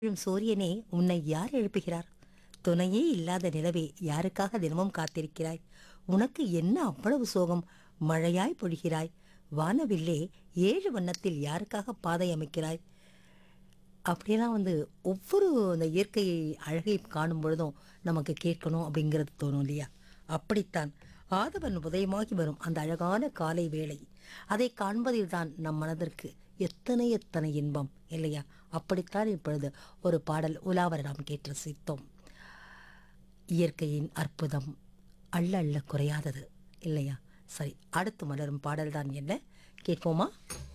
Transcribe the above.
எழும் சூரியனே உன்னை யார் எழுப்புகிறார் துணையே இல்லாத நிலவே யாருக்காக தினமும் காத்திருக்கிறாய் உனக்கு என்ன அவ்வளவு சோகம் மழையாய் பொழிகிறாய் வானவில்லே ஏழு வண்ணத்தில் யாருக்காக பாதை அமைக்கிறாய் அப்படியெல்லாம் வந்து ஒவ்வொரு அந்த இயற்கை அழகை காணும் பொழுதும் நமக்கு கேட்கணும் அப்படிங்கிறது தோணும் இல்லையா அப்படித்தான் ஆதவன் உதயமாகி வரும் அந்த அழகான காலை வேளை அதை காண்பதில் தான் நம் மனதிற்கு எத்தனை எத்தனை இன்பம் இல்லையா அப்படித்தான் இப்பொழுது ஒரு பாடல் உலாவர நாம் கேட்டு ரசித்தோம் இயற்கையின் அற்புதம் அள்ள அள்ள குறையாதது இல்லையா சரி அடுத்து மலரும் பாடல் தான் என்ன கேட்போமா